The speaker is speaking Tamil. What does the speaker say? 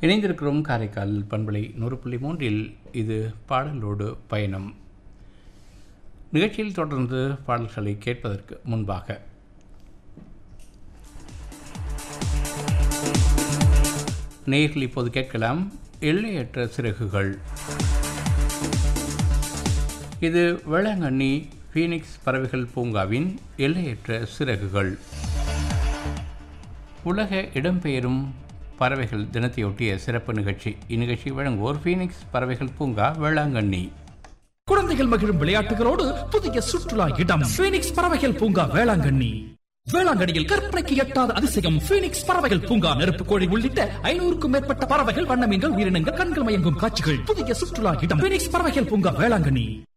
இணைந்திருக்கிறோம் காரைக்கால் பண்பலை நூறு புள்ளி மூன்றில் இது பாடலோடு பயணம் நிகழ்ச்சியில் தொடர்ந்து பாடல்களை கேட்பதற்கு முன்பாக நேயர்கள் இப்போது கேட்கலாம் எல்லையற்ற சிறகுகள் இது வேளாங்கண்ணி ஃபீனிக்ஸ் பறவைகள் பூங்காவின் எல்லையற்ற சிறகுகள் உலக இடம்பெயரும் பறவைகள் தினத்தையொட்டிய சிறப்பு நிகழ்ச்சி இந்நிகழ்ச்சி வழங்குவோர் ஃபீனிக்ஸ் பறவைகள் பூங்கா வேளாங்கண்ணி குழந்தைகள் மகிழும் விளையாட்டுகளோடு புதிய சுற்றுலா இடம் பீனிக்ஸ் பறவைகள் பூங்கா வேளாங்கண்ணி வேளாங்கண்ணியில் கற்பனைக்கு எட்டாத அதிசயம் பீனிக்ஸ் பறவைகள் பூங்கா நெருப்பு கோழி உள்ளிட்ட ஐநூறுக்கும் மேற்பட்ட பறவைகள் வண்ணமீன்கள் உயிரினங்கள் கண்கள் மயங்கும் காட்சிகள் புதிய சுற்றுலா இடம் பீனிக்ஸ் பறவைகள் பூங்கா வேளாங்கண்ணி